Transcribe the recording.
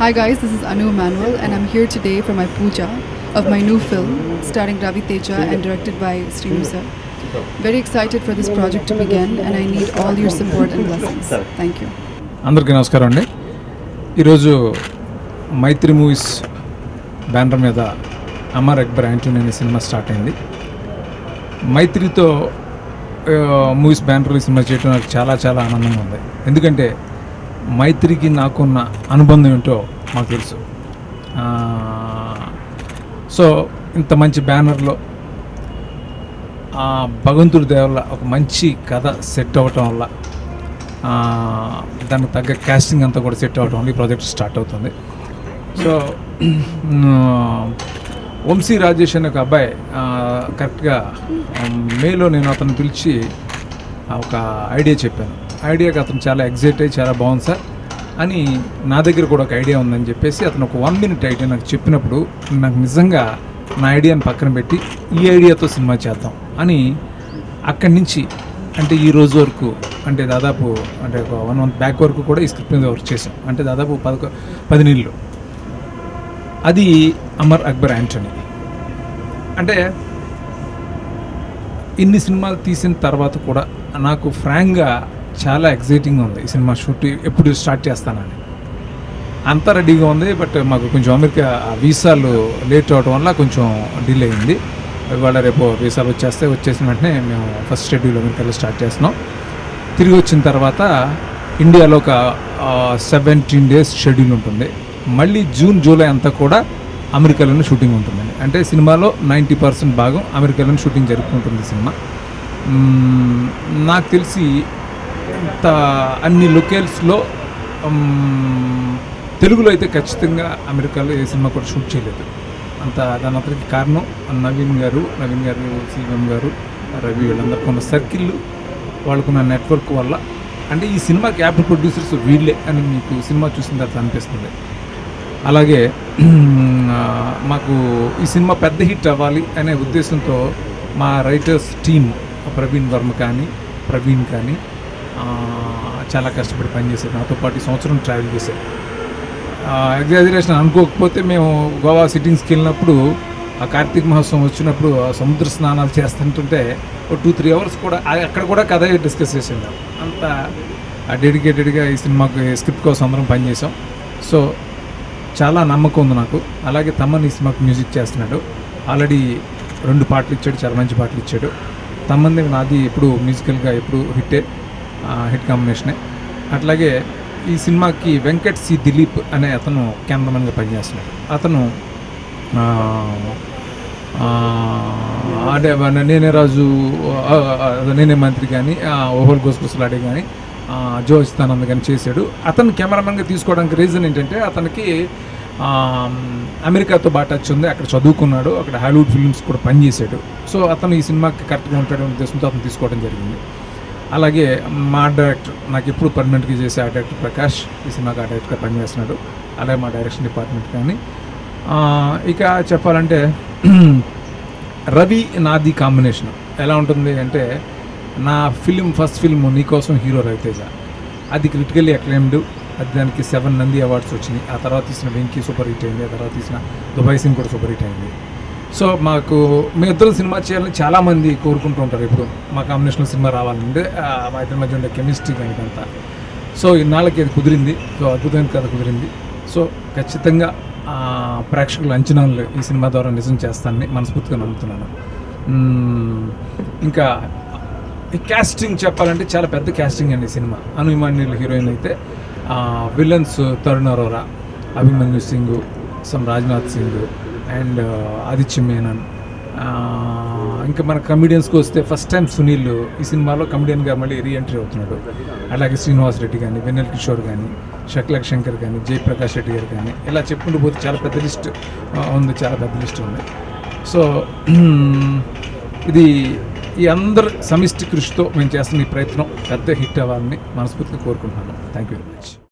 Hi guys, this is Anu Manuel and I'm here today for my puja of my new film starring Ravi Teja and directed by Srinu sir. Very excited for this project to begin and I need all your support and blessings. Thank you. అందరికీ నమస్కారం అండి ఈరోజు మైత్రి movies banner మీద అమర్ అక్బర్ యాంటోనీ అనే సినిమా start అయింది మైత్రితో movies banner ఈ సినిమా చేయడం నాకు చాలా చాలా ఆనందంగా ఉంది ఎందుకంటే మైత్రికి నాకున్న అనుబంధం ఏంటో మాకు తెలుసు ఆ, సో ఇంత మంచి బ్యానర్లో ఆ భగవంతుడి దేవ వల్ల ఒక మంచి కథ సెట్ అవ్వటం వల్ల ఆ, దానికి తగ్గ కాస్టింగ్ అంతా కూడా సెట్ అవ్వటం వల్ల ఈ ప్రాజెక్ట్ స్టార్ట్ అవుతుంది సో మ్, వంశీ రాజేష్ అనే ఒక అబ్బాయి ఆ, కరెక్ట్గా ఆ, మేలో నేను అతను పిలిచి ఆ, ఒక ఐడియా చెప్పాను ఐడియాకి అతను చాలా ఎగ్జైట్ అయ్యి చాలా బాగుంది సార్ అని నా దగ్గర కూడా ఒక ఐడియా ఉందని చెప్పేసి అతను ఒక వన్ మినిట్ ఐడియా నాకు చెప్పినప్పుడు నాకు నిజంగా నా ఐడియాని పక్కన పెట్టి ఈ ఐడియాతో సినిమా చేద్దాం అని అక్కడి నుంచి అంటే ఈ రోజు వరకు అంటే దాదాపు అంటే ఒక వన్ మంత్ బ్యాక్ వరకు కూడా ఈ స్క్రిప్ట్ మీద వర్క్ చేసాం అంటే దాదాపు పదకొ పది నెలలు అది అమర్ అక్బర్ యాంటనీ అంటే ఇన్ని సినిమాలు తీసిన తర్వాత కూడా నాకు ఫ్రాంక్గా చాలా ఎగ్జైటింగ్ ఉంది ఈ సినిమా షూట్ ఎప్పుడు స్టార్ట్ చేస్తానని అంతా రెడీగా ఉంది బట్ మాకు కొంచెం అమెరికా ఆ వీసాలు లేట్ అవడం వల్ల కొంచెం డిలే అయింది ఇవాళ రేపు వీసాలు వచ్చేస్తే వచ్చేసిన వెంటనే మేము ఫస్ట్ షెడ్యూల్ అమెరికాలో స్టార్ట్ చేస్తున్నాం తిరిగి వచ్చిన తర్వాత ఇండియాలో ఒక సెవెంటీన్ డేస్ షెడ్యూల్ ఉంటుంది మళ్ళీ జూన్ జూలై అంతా కూడా అమెరికాలోనే షూటింగ్ ఉంటుందండి అంటే సినిమాలో నైంటీ పర్సెంట్ భాగం అమెరికాలోనే షూటింగ్ జరుపుకుంటుంది సినిమా మ్మ్, నాకు తెలిసి ఇంత అన్ని లొకేల్స్లో తెలుగులో అయితే ఖచ్చితంగా అమెరికాలో ఏ సినిమా కూడా షూట్ చేయలేదు అంత దాని అంతటికి కారణం నవీన్ గారు నవీన్ గారు సీఎం గారు రవి వీళ్ళందరికీ ఉన్న సర్కిల్ వాళ్ళకున్న నెట్వర్క్ వల్ల అంటే ఈ సినిమా క్యాపిటల్ ప్రొడ్యూసర్స్ వీళ్ళే అని మీకు సినిమా చూసిన తర్వాత అనిపిస్తుంది అలాగే ఆ, మాకు ఈ సినిమా పెద్ద హిట్ అవ్వాలి అనే ఉద్దేశంతో మా రైటర్స్ టీమ్ ప్రవీణ్ వర్మ కానీ ప్రవీణ్ కానీ ఆ, చాలా కష్టపడి పనిచేశారు నాతో పాటు ఈ సంవత్సరం ట్రావెల్ చేశారు ఎగ్జాజరేషన్ అనుకోకపోతే మేము గోవా సిట్టింగ్స్కి వెళ్ళినప్పుడు ఆ కార్తీక మహోత్సవం వచ్చినప్పుడు ఆ సముద్ర స్నానాలు చేస్తుంటుంటే ఒక టూ త్రీ అవర్స్ కూడా ఆ- అక్కడ కూడా కథ డిస్కస్ చేసిందాం అంత డెడికేటెడ్గా ఈ సినిమాకు స్క్రిప్ట్ కోసం అందరం పనిచేసాం సో చాలా నమ్మకం ఉంది నాకు అలాగే తమ్మన్ ఈ సినిమాకు మ్యూజిక్ చేస్తున్నాడు ఆల్రెడీ రెండు పాటలు ఇచ్చాడు చాలా మంచి పాటలు ఇచ్చాడు తమ్మన్ నాది ఎప్పుడు మ్యూజికల్గా ఎప్పుడు హిట్టే హిట్ కాంబినేషనే అట్లాగే ఈ సినిమాకి వెంకట్ సి దిలీప్ అనే అతను కెమెరామెన్గా పనిచేస్తున్నాడు అతను ఆ, ఆ, అంటే మన నేనే రాజు ఆ, ఆ, నేనే మంత్రి కానీ ఓహోల్ గోసుగుసలాడే కానీ జో ఇస్తానంద కానీ చేశాడు అతను కెమెరామెన్గా తీసుకోవడానికి రీజన్ ఏంటంటే అతనికి ఆ, అమెరికాతో బాగా టచ్ ఉంది అక్కడ చదువుకున్నాడు అక్కడ హాలీవుడ్ ఫిల్మ్స్ కూడా పనిచేశాడు సో అతను ఈ సినిమాకి కరెక్ట్గా ఉంటాడనే ఉద్దేశంతో అతను తీసుకోవడం జరిగింది అలాగే మా డైరెక్టర్ నాకు ఎప్పుడు పర్మనెంట్గా చేసే ఆ డైరెక్టర్ ప్రకాష్ ఈ సినిమాకి ఆ డైరెక్టర్గా పనిచేస్తున్నాడు అలాగే మా డైరెక్షన్ డిపార్ట్మెంట్ కానీ ఆ, ఇక చెప్పాలంటే రవి నాది కాంబినేషన్ ఎలా ఉంటుంది అంటే నా film first film Neekosam hero Ravi Teja అది క్రిటికల్లీ అక్లైమ్డ్ అది దానికి సెవెన్ నంది అవార్డ్స్ వచ్చినాయి ఆ తర్వాత తీసిన వెంకీ సూపర్ హిట్ అయింది ఆ తర్వాత తీసిన దుబాయ్ సింగ్ కూడా సూపర్ హిట్ అయింది సో మాకు మీ ఇద్దరు సినిమా చేయాలని చాలామంది కోరుకుంటూ ఉంటారు ఇప్పుడు మా కాంబినేషన్లో సినిమా రావాలంటే ఆ, మా ఇద్దరి మధ్య ఉండే కెమిస్ట్రీ కానీ ఇదంతా సో ఇన్నాళ్ళకి అది కుదిరింది సో అద్భుతమైన కథ కుదిరింది సో ఖచ్చితంగా ఆ, ప్రేక్షకుల అంచనాలు ఈ సినిమా ద్వారా నిజం చేస్తానని మనస్ఫూర్తిగా నమ్ముతున్నాను మ్మ్, ఇంకా ఈ క్యాస్టింగ్ చెప్పాలంటే చాలా పెద్ద క్యాస్టింగ్ అండి ఈ సినిమా అను ఇమాన్యుల్ హీరోయిన్ అయితే విలన్స్ తరుణ్ అరోరా అభిమన్యు సింగ్ సమ్ రాజ్నాథ్ సింగ్ అండ్ ఆదిత్య మేనన్ ఆ, ఇంకా మన కమిడియన్స్కి వస్తే ఫస్ట్ టైం సునీల్ ఈ సినిమాలో కమిడియన్గా మళ్ళీ రీఎంట్రీ అవుతున్నాడు అలాగే శ్రీనివాస్ రెడ్డి కానీ వెన్నెల్ కిషోర్ కానీ షక్లక్ శంకర్ కానీ జయప్రకాష్ రెడ్డి గారు కానీ ఇలా చెప్పుకుంటూ పోతే చాలా పెద్ద లిస్ట్ ఉంది చాలా పెద్ద లిస్ట్ ఉంది సో ఇది ఈ అందరు సమిష్టి కృషితో మేము చేస్తున్న ఈ ప్రయత్నం పెద్ద హిట్ అవ్వాలని మనస్ఫూర్తిగా కోరుకుంటున్నాను థ్యాంక్ యూ వెరీ మచ్